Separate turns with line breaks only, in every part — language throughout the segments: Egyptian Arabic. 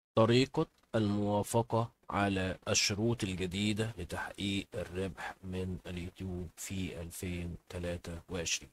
طريقة الموافقة على الشروط الجديدة لتحقيق الربح من اليوتيوب في 2023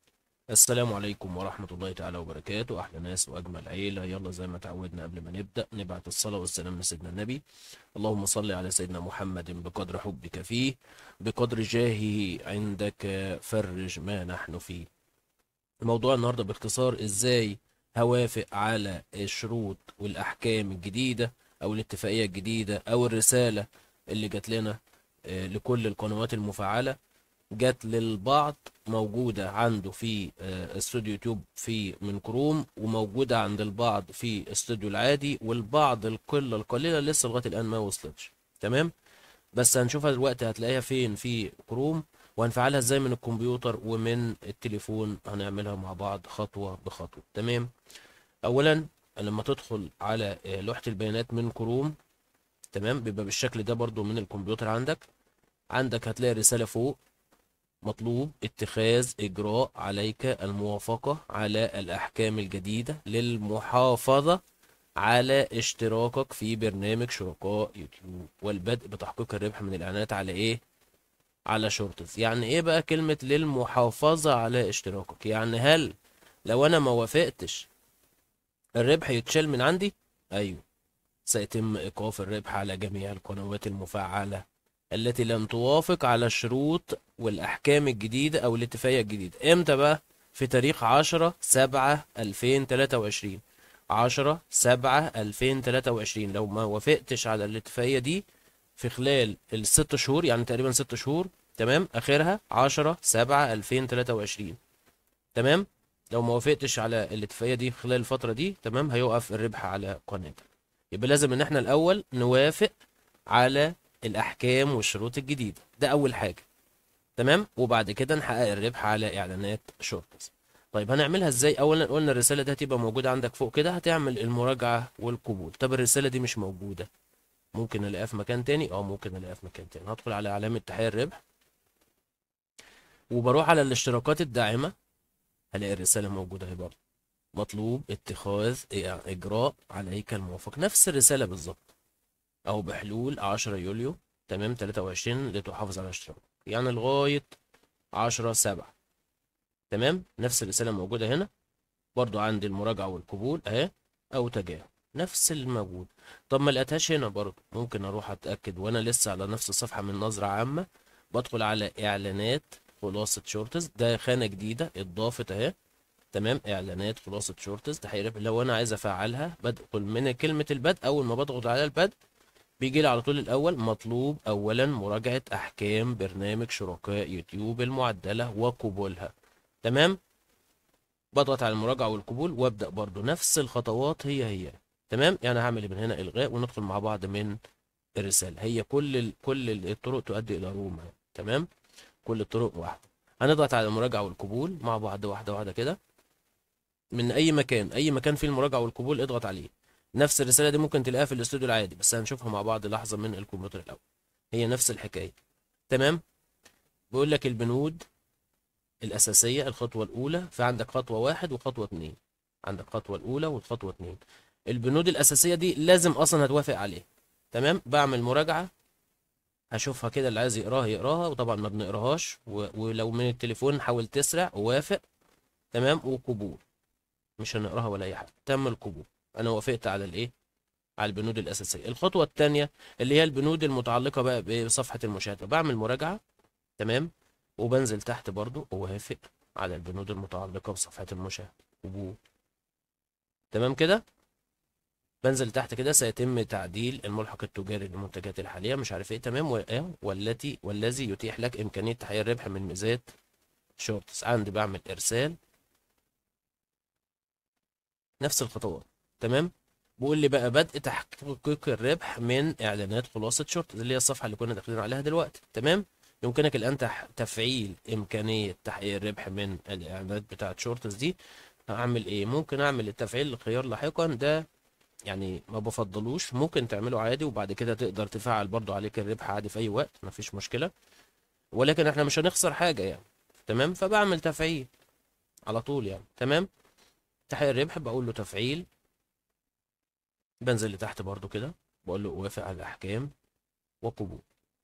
السلام عليكم ورحمة الله تعالى وبركاته أحلى ناس وأجمل عيلة يلا زي ما تعودنا قبل ما نبدأ نبعت الصلاة والسلام لسيدنا النبي اللهم صل على سيدنا محمد بقدر حبك فيه بقدر جاهه عندك فرج ما نحن فيه الموضوع النهاردة باختصار إزاي هوافق على الشروط والأحكام الجديدة أو الاتفاقية الجديدة أو الرسالة اللي جات لنا آه، لكل القنوات المفعلة جات للبعض موجودة عنده في آه، استوديو يوتيوب في من كروم وموجودة عند البعض في استوديو العادي والبعض القلة القليلة لسه لغاية الآن ما وصلتش تمام بس هنشوفها دلوقتي هتلاقيها فين في كروم وهنفعلها ازاي من الكمبيوتر ومن التليفون هنعملها مع بعض خطوة بخطوة تمام اولا لما تدخل على آه، لوحة البيانات من كروم تمام بيبقى بالشكل ده برضو من الكمبيوتر عندك عندك هتلاقي رسالة فوق مطلوب اتخاذ إجراء عليك الموافقة على الأحكام الجديدة للمحافظة على اشتراكك في برنامج شركاء يوتيوب والبدء بتحقيق الربح من الإعلانات على إيه؟ على شورتز يعني إيه بقى كلمة للمحافظة على اشتراكك؟ يعني هل لو أنا ما وافقتش الربح يتشال من عندي؟ أيوه سيتم إيقاف الربح على جميع القنوات المفعلة التي لم توافق على الشروط والأحكام الجديدة أو الاتفاقية الجديدة إمتى بقى؟ في تاريخ عشرة سبعة ألفين تلاتة وعشرين عشرة سبعة ألفين تلاتة وعشرين لو ما وافقتش على الاتفاقية دي في خلال الست شهور يعني تقريبا ست شهور تمام آخرها عشرة سبعة ألفين تلاتة وعشرين تمام لو ما وافقتش على الاتفاقية دي خلال الفترة دي تمام هيوقف الربح على قناتك يبقى لازم ان احنا الاول نوافق على الاحكام والشروط الجديده ده اول حاجه تمام وبعد كده نحقق الربح على اعلانات شورتس طيب هنعملها ازاي اولا قلنا الرساله دي هتبقى موجوده عندك فوق كده هتعمل المراجعه والقبول طب الرساله دي مش موجوده ممكن الاقيها في مكان تاني اه ممكن الاقيها في مكان تاني هدخل على علامه تحقيق الربح وبروح على الاشتراكات الداعمه هلاقي الرساله موجوده اهي برضه مطلوب اتخاذ اجراء عليك الموافق نفس الرساله بالظبط او بحلول 10 يوليو تمام 23 لتحافظ على اشتراكك يعني لغايه 10 7 تمام نفس الرساله موجوده هنا برضو عندي المراجعه والقبول اهي او تجاهل نفس الموجود طب ما لقيتهاش هنا برضو ممكن اروح اتاكد وانا لسه على نفس الصفحه من نظره عامه بدخل على اعلانات خلاصه شورتز ده خانه جديده اتضافت اهي تمام اعلانات خلاصه شورتز تحقيق ربح لو انا عايز افعلها بدخل من كلمه البدء اول ما بضغط على البدء بيجي لي على طول الاول مطلوب اولا مراجعه احكام برنامج شركاء يوتيوب المعدله وقبولها تمام بضغط على المراجعه والقبول وابدا برضو نفس الخطوات هي هي تمام يعني هعمل من هنا الغاء وندخل مع بعض من الرساله هي كل ال... كل الطرق تؤدي الى روما تمام كل الطرق واحده هنضغط على المراجعه والقبول مع بعض واحده واحده كده من اي مكان اي مكان فيه المراجعه والقبول اضغط عليه نفس الرساله دي ممكن تلاقيها في الاستوديو العادي بس هنشوفها مع بعض لحظه من الكمبيوتر الاول هي نفس الحكايه تمام بيقول لك البنود الاساسيه الخطوه الاولى فعندك خطوه واحد وخطوه اتنين عندك الخطوه الاولى والخطوه اتنين البنود الاساسيه دي لازم اصلا هتوافق عليها تمام بعمل مراجعه هشوفها كده اللي عايز يقراها يقراها وطبعا ما بنقراهاش و... ولو من التليفون حاول تسرع ووافق تمام وقبول مش هنقراها ولا اي حاجه تم القبول انا وافقت على الايه على البنود الاساسيه الخطوه الثانيه اللي هي البنود المتعلقه بقى بصفحه المشاهده بعمل مراجعه تمام وبنزل تحت برضو ووافق على البنود المتعلقه بصفحه المشاهده قبول تمام كده بنزل تحت كده سيتم تعديل الملحق التجاري للمنتجات الحاليه مش عارف ايه تمام و- والتي والذي يتيح لك امكانيه تحقيق الربح من ميزات شورتس عندي بعمل ارسال نفس الخطوات تمام بيقول لي بقى بدء تحقيق الربح من اعلانات خلاصه شورت اللي هي الصفحه اللي كنا داخلين عليها دلوقتي تمام يمكنك الان تح... تفعيل امكانيه تحقيق الربح من الاعلانات بتاعه شورتس دي هعمل ايه ممكن اعمل التفعيل الخيار لاحقا ده يعني ما بفضلوش ممكن تعمله عادي وبعد كده تقدر تفعل برضو عليك الربح عادي في اي وقت مفيش مشكله ولكن احنا مش هنخسر حاجه يعني تمام فبعمل تفعيل على طول يعني تمام تحقيق الربح بقول له تفعيل بنزل لتحت برضو كده بقول له اوافق على الاحكام وقبول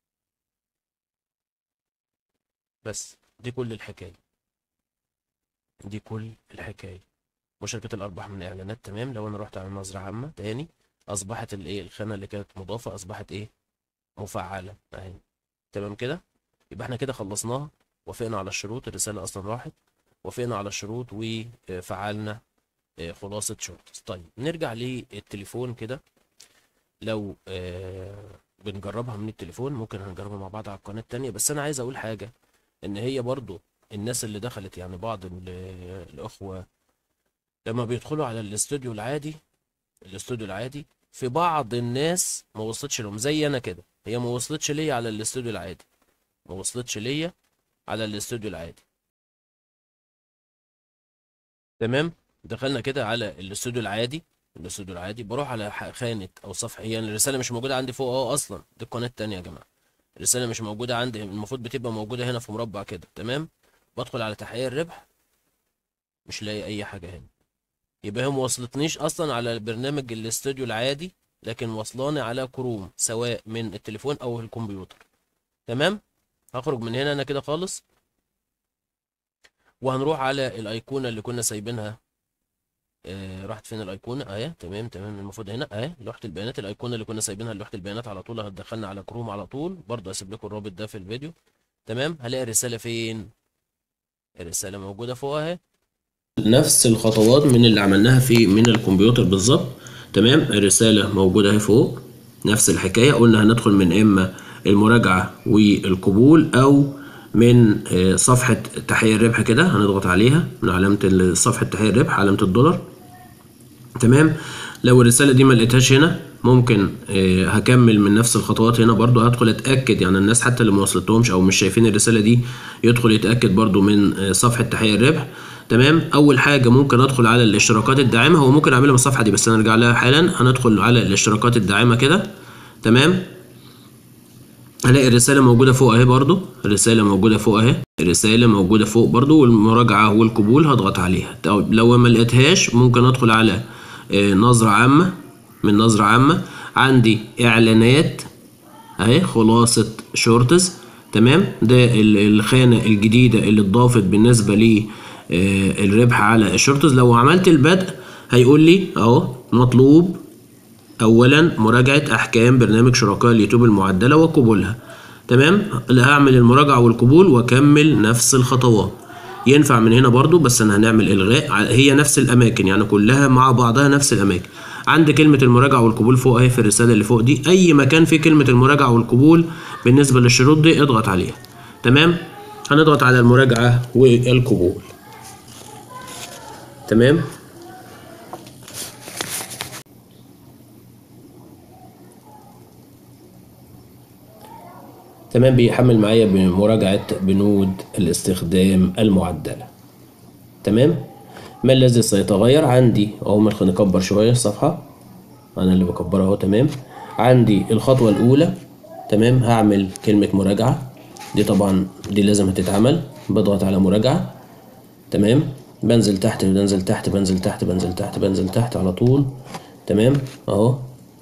بس دي كل الحكايه دي كل الحكايه مشاركه الارباح من اعلانات تمام لو انا رحت على نظره عامه تاني اصبحت الايه الخانه اللي كانت مضافه اصبحت ايه مفعله اهي تمام كده يبقى احنا كده خلصناها وافقنا على الشروط الرساله اصلا راحت وافقنا على الشروط وفعلنا آه، خلاصه شورتس طيب نرجع للتليفون كده لو آه، بنجربها من التليفون ممكن هنجربها مع بعض على القناه التانية بس انا عايز اقول حاجه ان هي برضو الناس اللي دخلت يعني بعض ال- الاخوه لما بيدخلوا على الاستوديو العادي الاستوديو العادي في بعض الناس ما وصلتش لهم زي انا كده هي ما وصلتش ليا على الاستوديو العادي ما وصلتش ليا على الاستوديو العادي تمام دخلنا كده على الاستوديو العادي الاستوديو العادي بروح على ح- خانة او صفحة هي يعني الرسالة مش موجودة عندي فوق اه اصلا دي القناة التانية يا جماعة الرسالة مش موجودة عندي المفروض بتبقى موجودة هنا في مربع كده تمام بدخل على تحقيق الربح مش لاقي اي حاجة هنا يبقى هي موصلتنيش اصلا على برنامج الاستوديو العادي لكن وصلاني على كروم سواء من التليفون او الكمبيوتر تمام هخرج من هنا انا كده خالص وهنروح على الايقونه اللي كنا سايبينها آه راحت فين الايقونه اهي تمام تمام المفروض هنا اهي لوحه البيانات الايقونه اللي كنا سايبينها لوحه البيانات على طول هتدخلنا على كروم على طول برضه هسيب لكم الرابط ده في الفيديو تمام هلاقي الرساله فين الرساله موجوده فوق اهي نفس الخطوات من اللي عملناها في من الكمبيوتر بالظبط تمام الرساله موجوده اهي فوق نفس الحكايه قلنا هندخل من اما المراجعه والقبول او من آه، صفحه تحقيق الربح كده هنضغط عليها من علامه ال- صفحه تحقيق الربح علامه الدولار تمام لو الرساله دي ما لقيتهاش هنا ممكن آه، هكمل من نفس الخطوات هنا برضو هدخل اتاكد يعني الناس حتى اللي ما وصلتهمش او مش شايفين الرساله دي يدخل يتاكد برضو من آه، صفحه تحقيق الربح تمام اول حاجه ممكن ادخل على الاشتراكات الداعمه هو ممكن اعملها من الصفحه دي بس انا ارجع لها حالا هندخل على الاشتراكات الداعمه كده تمام هلاقي الرسالة موجودة فوق اهي برضو الرسالة موجودة فوق اهي الرسالة موجودة فوق برضو والمراجعة والقبول هضغط عليها طب لو ما لقيتهاش ممكن ادخل على آه، نظرة عامة من نظرة عامة عندي اعلانات اهي خلاصة شورتس تمام ده ال- الخانة الجديدة اللي اتضافت بالنسبة لي آه، الربح على الشورتس لو عملت البدء هيقول لي اهو مطلوب اولا مراجعه احكام برنامج شركاء اليوتيوب المعدله وقبولها تمام اللي هعمل المراجعه والقبول واكمل نفس الخطوات ينفع من هنا برضو بس انا هنعمل الغاء ع- هي نفس الاماكن يعني كلها مع بعضها نفس الاماكن عند كلمة المراجعة والقبول فوق اهي في الرسالة اللي فوق دي اي مكان فيه كلمة المراجعة والقبول بالنسبة للشروط دي اضغط عليها تمام هنضغط على المراجعة والقبول تمام تمام بيحمل معايا بمراجعة بنود الاستخدام المعدلة تمام ما الذي سيتغير عندي اهو ممكن نكبر شوية الصفحة انا اللي بكبرها اهو تمام عندي الخطوة الاولى تمام هعمل كلمة مراجعة دي طبعا دي لازم هتتعمل بضغط على مراجعة تمام بنزل تحت بنزل تحت بنزل تحت بنزل تحت بنزل تحت على طول تمام اهو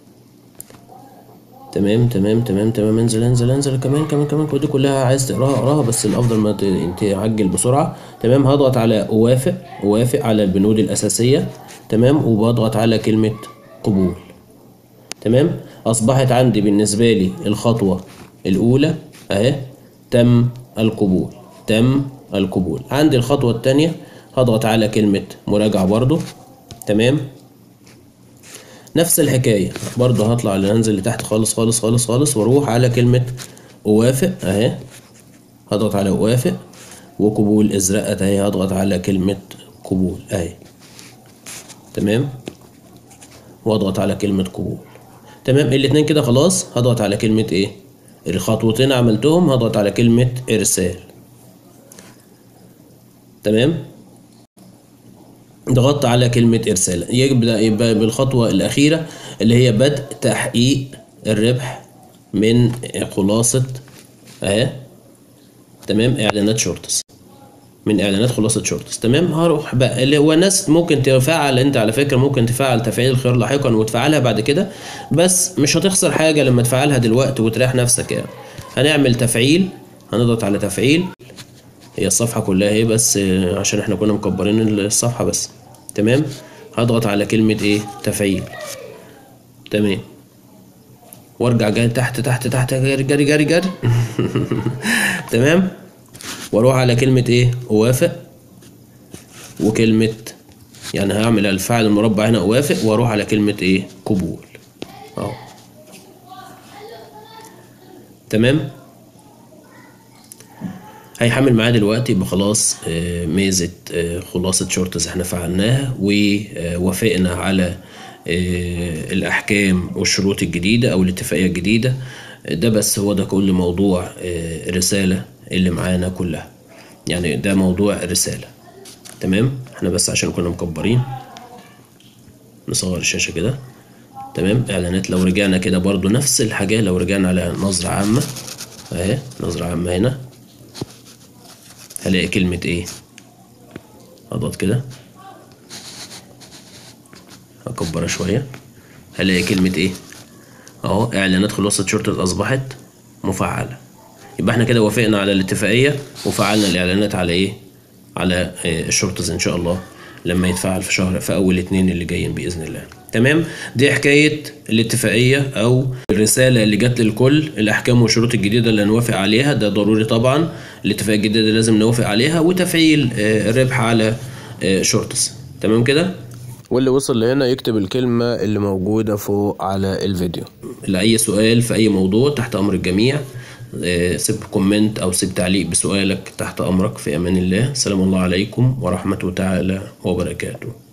تمام تمام تمام تمام انزل انزل انزل كمان كمان كمان دي كلها عايز تقراها اقراها بس الافضل ما ت- تعجل بسرعه تمام هضغط على اوافق اوافق على البنود الاساسيه تمام وبضغط على كلمه قبول تمام اصبحت عندي بالنسبه لي الخطوه الاولى اهي تم القبول تم القبول عندي الخطوه الثانيه هضغط على كلمه مراجعه برضو تمام نفس الحكاية برضه هطلع هنزل لتحت خالص خالص خالص خالص واروح على كلمة اوافق اهي هضغط على اوافق وقبول ازرقت اهي هضغط على كلمة قبول اهي تمام واضغط على كلمة قبول تمام الاتنين كده خلاص هضغط على كلمة ايه الخطوتين عملتهم هضغط على كلمة ارسال تمام ضغطت على كلمة إرسال يبدأ يبقى بالخطوة الأخيرة اللي هي بدء تحقيق الربح من خلاصة أهي تمام إعلانات شورتس من اعلانات خلاصه شورتس تمام هروح بقى اللي هو الناس ممكن تفعل انت على فكره ممكن تفعل تفعيل الخيار لاحقا وتفعلها بعد كده بس مش هتخسر حاجه لما تفعلها دلوقتي وتريح نفسك يعني هنعمل تفعيل هنضغط على تفعيل هي الصفحه كلها اهي بس آه، عشان احنا كنا مكبرين الصفحه بس تمام هضغط على كلمه ايه تفعيل تمام وارجع جاي تحت تحت تحت جري جري جري جري تمام واروح على كلمة ايه اوافق وكلمة يعني هعمل الفعل المربع هنا اوافق واروح على كلمة ايه قبول اهو تمام هيحمل معايا دلوقتي يبقى خلاص آه، ميزة آه، خلاصة شورتس احنا فعلناها ووافقنا على آه، الأحكام والشروط الجديدة أو الاتفاقية الجديدة ده بس هو ده كل موضوع آه، الرسالة اللي معانا كلها يعني ده موضوع الرسالة تمام احنا بس عشان كنا مكبرين نصغر الشاشة كده تمام اعلانات لو رجعنا كده برضو نفس الحاجة لو رجعنا على نظرة عامة اهي نظرة عامة هنا هلاقي كلمة ايه اضغط كده اكبرها شوية هلاقي كلمة ايه اهو اعلانات خلاصة شرطة اصبحت مفعلة يبقى احنا كده وافقنا على الاتفاقية وفعلنا الاعلانات على ايه على آه، الشرطز ان شاء الله لما يتفعل في شهر في اول اتنين اللي جايين باذن الله تمام دي حكايه الاتفاقيه او الرساله اللي جت للكل الاحكام والشروط الجديده اللي هنوافق عليها ده ضروري طبعا الاتفاقيه الجديده لازم نوافق عليها وتفعيل آه، الربح على آه، شورتس تمام كده واللي وصل لهنا يكتب الكلمة اللي موجودة فوق على الفيديو لأي سؤال في أي موضوع تحت أمر الجميع آه، سيب كومنت أو سيب تعليق بسؤالك تحت أمرك في أمان الله سلام الله عليكم ورحمة تعالى وبركاته